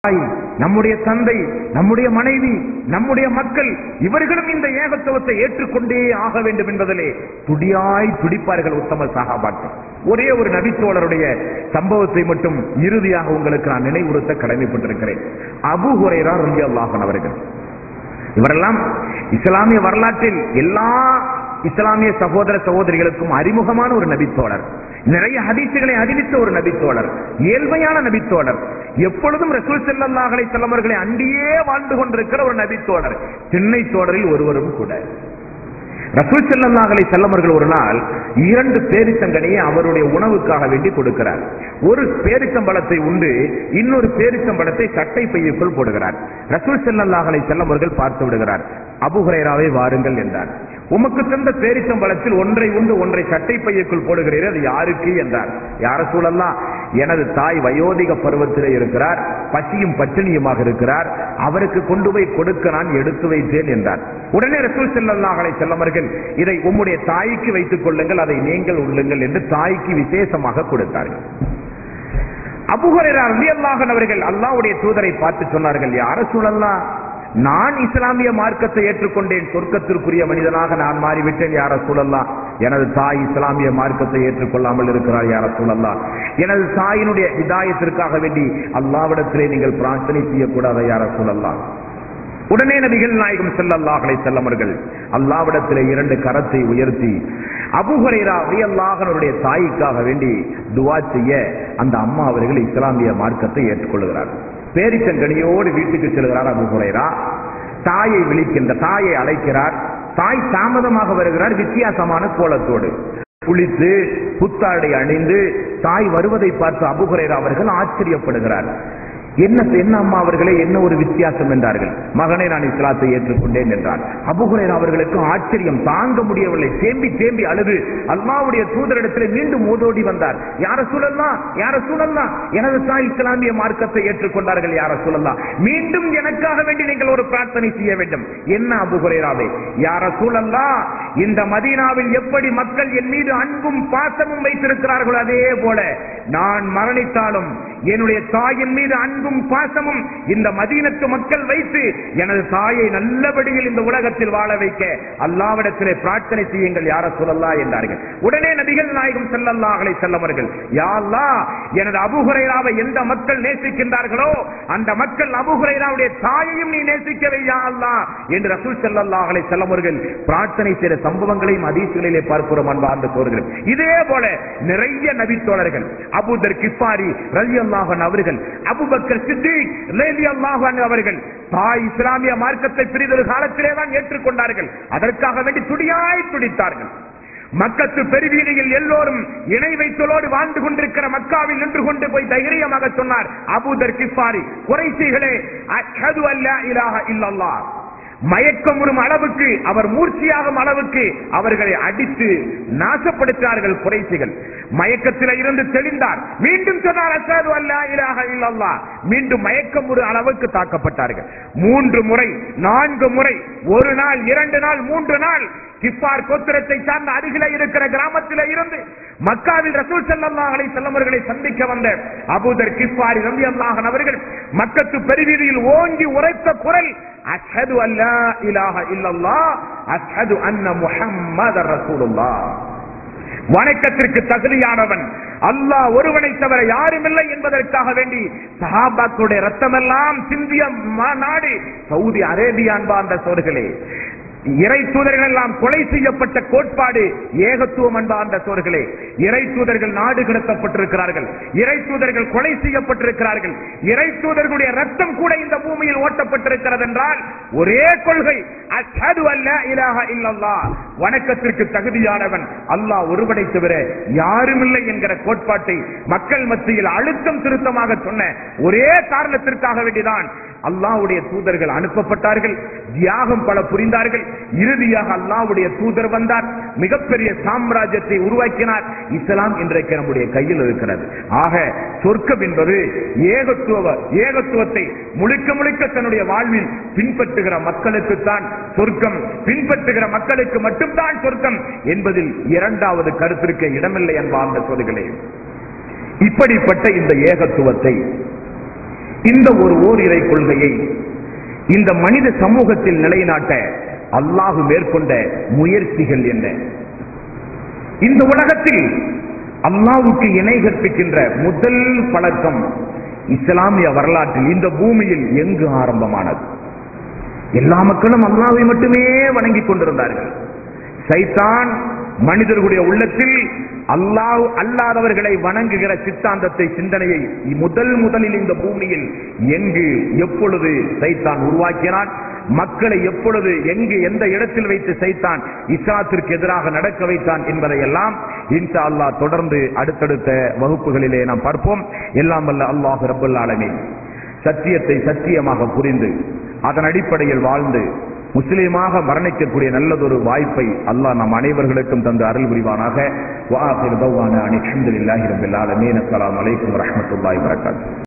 தாய் நம்முடைய தந்தை நம்முடைய மனைவி நம்முடைய மக்கள் இவர்களும் இந்த ஏகத்துவத்தை ஏற்றுக்கொண்டே ஆக வேண்டும் என்பதிலே துடியாய் துடிப்பார்கள் உத்தம சகாபாக்கள் ஒரே ஒரு நபித்தோழருடைய சம்பவத்தை மட்டும் இறுதியாக உங்களுக்கு நான் நினைவுறுத்த கடமைப்பட்டிருக்கிறேன் அபு ஹுரைரா ரலி அல்லாஹன் அவர்கள் இவரெல்லாம் இஸ்லாமிய வரலாற்றில் எல்லா இஸ்லாமிய சகோதர சகோதரிகளுக்கும் அறிமுகமான ஒரு நபித்தோழர் நிறைய ஹதீசுகளை அறிவித்த ஒரு நபித்தோழர் இயல்மையான நபித்தோழர் எப்பொழுதும் ரசூல் ஸல்லல்லாஹு அலைஹி வஸல்லம் அவர்களை அண்டியே வாழ்ந்து கொண்டிருக்கிற ஒரு நபித்தோழர் திண்ணை தோழரில் ஒருவரும் கூட ரசூல் ஸல்லல்லாஹு அலைஹி வஸல்லம் அவர்கள் ஒரு நாள் இரண்டு பேரிச்சங்கனியை அவருடைய உணவுக்காக வேண்டி கொடுக்கிறார் ஒரு பேரிச்சம்பழத்தை உண்டு இன்னொரு பேரிச்சம்பழத்தை சட்டை பையுக்குள் போடுகிறார் ரசூல் ஸல்லல்லாஹு அலைஹி வஸல்லம் அவர்கள் பார்த்து விடுகிறார் அபு ஹுரைராவை வாருங்கள் என்றார் உமக்கு தந்த பேரிச்சம்பழத்தில் ஒன்றை உண்டு ஒன்றை சட்டை பையுக்குள் போடுகிறீர்கள் அது யாருக்கு என்றார் யார சூழல்லாம் எனது தாய் வயோதிக பருவத்திலே இருக்கிறார் பசியும் பட்டினியுமாக இருக்கிறார் அவருக்கு கொண்டு போய் கொடுக்க நான் எடுத்து வைத்தேன் என்றார் உடனே ரசூல் ஸல்லல்லாஹு அலைஹி வஸல்லம் அவர்கள் இதை உம்முடைய தாய்க்கு வைத்துக் கொள்ளுங்கள் அதை நீங்கள் உள்ளுங்கள் என்று தாய்க்கு விசேஷமாக கொடுத்தார்கள் அபுஹுரைரா ரலியல்லாஹு அன்ஹு அவர்கள் அல்லாஹ்வுடைய தூதரை பார்த்து சொன்னார்கள் யார சூழல்லாம் நான் இஸ்லாமிய மார்க்கத்தை ஏற்றுக்கொண்டேன் சொர்க்கத்திற்குரிய மனிதனாக நான் மாறிவிட்டேன் யார சூழல்லாம் எனது தாய் இஸ்லாமிய மார்க்கத்தை ஏற்றுக்கொள்ளாமல் இருக்கிறார் யார சூழல்லாம் எனது தாயினுடைய இதாயத்திற்காக வேண்டி அல்லாவிடத்திலே நீங்கள் பிரார்த்தனை செய்யக்கூடாத யார சூழல்லாம் உடனே நபிகள் நாயகம் ஸல்லல்லாஹு அலைஹி வஸல்லம் அவர்கள் அல்லாஹ்விடத்திலே இரண்டு கரத்தை உயர்த்தி அபூ ஹுரைரா ரலியல்லாஹு அன்ஹுடைய தாய்க்காக வேண்டி துஆ செய்ய அந்த அம்மா அவர்கள் இஸ்லாமிய மார்க்கத்தை ஏற்றுக்கொள்கிறார் பேரிச்சங்கனியோடு வீட்டுக்கு செல்கிறார் அபூ ஹுரைரா தாயை விழிக்கின்ற தாயை அழைக்கிறார் தாய் தாமதமாக வருகிறார் வித்தியாசமான கோலத்தோடு குளித்து புத்தாடை அணிந்து தாய் வருவதை பார்த்து அபுகுரைரா அவர்கள் ஆச்சரியப்படுகிறார் என்ன என்ன அம்மா அவர்களே என்ன ஒரு வித்தியாசம் என்றார்கள் மகனை நான் இஸ்லாத்தை ஏற்றுக்கொண்டேன் என்றார் அபுகுரைரா அவர்களுக்கு ஆச்சரியம் தாங்க முடியவில்லை தேம்பி தேம்பி அழுது அல்லாவுடைய தூதரிடத்தில் மீண்டும் ஓதோடி வந்தார் யார சூழல்லாம் யார சூழல்லாம் எனது தாய் இஸ்லாமிய மார்க்கத்தை ஏற்றுக்கொண்டார்கள் யார சூழல்லாம் மீண்டும் எனக்காக வேண்டி நீங்கள் ஒரு பிரார்த்தனை செய்ய வேண்டும் என்ன அபுகுரைராவே யார சூழல்லா இந்த மதீனாவில் எப்படி மக்கள் என் மீது அன்பும் பாசமும் வைத்திருக்கிறார்களோ அதே போல நான் மரணித்தாலும் என்னுடைய தாயின் மீது அன்பும் பாசமும் இந்த மதீனத்து மக்கள் வைத்து எனது தாயை நல்லபடியில் இந்த உலகத்தில் வாழ வைக்க அல்லாவிடத்திலே பிரார்த்தனை செய்யுங்கள் யார சொல்லல்லா என்றார்கள் உடனே நபிகள் நாயகம் செல்லல்லாஹலை செல்லவர்கள் யா அல்லாஹ் எனது அபுகுரைராவை எந்த மக்கள் நேசிக்கின்றார்களோ அந்த மக்கள் அபுகுரைராவுடைய தாயையும் நீ நேசிக்கவே யா அல்லாஹ் என்று ரசூல் செல்லல்லாஹலை செல்லவர்கள் பிரார்த்தனை செய்த சம்பவங்களையும் அதீசுகளிலே பார்க்கிறோம் அன்பார்ந்த சோர்கள் இதே போல நிறைய நபித்தோழர்கள் அபூதர் கிஃபாரி ரலி அல்லாஹன் அவர்கள் அபுபக்கர் சித்திக் ரலி அல்லாஹன் அவர்கள் தாய் இஸ்லாமிய மார்க்கத்தை பிரிதொரு காலத்திலே தான் ஏற்றுக்கொண்டார்கள் அதற்காக வேண்டி துடியாய் துடித்தார்கள் மக்கத்து பெருவீதியில் எல்லோரும் இணை வைத்தலோடு வாழ்ந்து கொண்டிருக்கிற மக்காவில் நின்று கொண்டு போய் தைரியமாக சொன்னார் அபூதர் கிஃபாரி குறைசிகளே அஷ்ஹது அல்லா இலாஹ இல்லல்லாஹ் மயக்கமுறும் அளவுக்கு அவர் மூர்ச்சியாகும் அளவுக்கு அவர்களை அடித்து நாசப்படுத்தினார்கள் குறைசிகள் மயக்கத்தில் இருந்து தெளிந்தார் மீண்டும் சொன்னார் அசாது அல்லா இலாஹ இல்லல்லா மீண்டும் மயக்கமுறு அளவுக்கு தாக்கப்பட்டார்கள் மூன்று முறை நான்கு முறை ஒரு நாள் இரண்டு நாள் மூன்று நாள் கிப்பார் கோத்திரத்தை சார்ந்த அருகில இருக்கிற கிராமத்தில இருந்து மக்காவில் ரசூல் ஸல்லல்லாஹு அலைஹி வஸல்லம் அவர்களை சந்திக்க வந்த அபூதர் கிஃபாரி ரலியல்லாஹு அவர்கள் மக்கத்து பெருவீதியில் ஓங்கி உரைத்த குரல் அஷ்ஹது அல்லா இலாஹ இல்லல்லாஹ் அஷ்ஹது அன்ன முஹம்மதர் ரசூலுல்லாஹ் வணக்கத்திற்கு தகுதியானவன் அல்லாஹ் ஒருவனை தவிர யாரும் இல்லை என்பதற்காக வேண்டி சஹாபாக்களுடைய ரத்தமெல்லாம் சிந்திய மா- நாடு சவுதி அரேபியா அன்பார்ந்த சோர்களே இறை தூதர்கள் எல்லாம் கொலை செய்யப்பட்ட கோட்பாடு ஏகத்துவம் அன்பார்ந்த சோர்களே இறை தூதர்கள் நாடு கடத்தப்பட்டிருக்கிறார்கள் இறை தூதர்கள் கொலை செய்யப்பட்டிருக்கிறார்கள் இறை தூதர்களுடைய ரத்தம் கூட இந்த பூமியில் ஓட்டப்பட்டிருக்கிறது என்றால் ஒரே கொள்கை அஷ்ஹது அல்லா இலாஹ இல்லல்லாஹ் வணக்கத்திற்கு தகுதியானவன் அல்லாஹ் ஒருவனை தவிர யாரும் இல்லை என்கிற கோட்பாட்டை மக்கள் மத்தியில் அழுத்தம் திருத்தமாக சொன்ன ஒரே காரணத்திற்காக வேண்டிதான் அல்லாஹ்வுடைய தூதர்கள் அனுப்பப்பட்டார்கள் தியாகம் பல புரிந்தார்கள் இறுதியாக அல்லாஹ்வுடைய தூதர் வந்தார் மிகப்பெரிய சாம்ராஜ்யத்தை உருவாக்கினார் இஸ்லாம் இன்றைக்கு நம்முடைய கையில் இருக்கிறது ஆக சொர்க்கம் என்பது ஏகத்துவ ஏகத்துவத்தை முழுக்க முழுக்க தன்னுடைய வாழ்வில் பின்பற்றுகிற மக்களுக்குத்தான் சொர்க்கம் பின்பற்றுகிற மக்களுக்கு மட்டும்தான் சொர்க்கம் என்பதில் இரண்டாவது கருத்திருக்க இடமில்லை என்பார்ந்த சோதர்களே இப்படிப்பட்ட இந்த ஏகத்துவத்தை இந்த ஒரு ஓரிரை கொள்கையை இந்த மனித சமூகத்தில் நிலைநாட்ட அல்லாஹு மேற்கொண்ட முயற்சிகள் என்ன இந்த உலகத்தில் அல்லாஹ்வுக்கு இணை கற்பிக்கின்ற முதல் பழக்கம் இஸ்லாமிய வரலாற்றில் இந்த பூமியில் எங்கு ஆரம்பமானது எல்லா மக்களும் அல்லாஹ்வை மட்டுமே வணங்கிக் கொண்டிருந்தார்கள் சைத்தான் மனிதர்களுடைய உள்ளத்தில் அல்லாஹ் அல்லாதவர்களை வணங்குகிற சித்தாந்தத்தை சிந்தனையை முதல் முதலில் இந்த பூமியில் எங்கு எப்பொழுது சைத்தான் உருவாக்கினான் மக்களை எப்பொழுது எங்கு எந்த இடத்தில் வைத்து சைத்தான் இஸ்லாத்திற்கு எதிராக நடக்க வைத்தான் என்பதையெல்லாம் இன்ஷா அல்லாஹ் தொடர்ந்து அடுத்தடுத்த வகுப்புகளிலே நாம் பார்ப்போம் எல்லாம் வல்ல அல்லாஹ் ரப்பல் ஆலமீன் சத்தியத்தை சத்தியமாக புரிந்து அதன் அடிப்படையில் வாழ்ந்து முஸ்லீமாக மரணிக்கக்கூடிய நல்லதொரு வாய்ப்பை அல்லாஹ் நம் அனைவர்களுக்கும் தந்து அருள் புரிவானாக வஆகிரு தவ்வானா அனில் ஹம்துலில்லாஹி ரப்பில் ஆலமீன் அஸ்ஸலாமு அலைக்கும் வரஹ்மத்துல்லாஹி வபரகாத்துஹு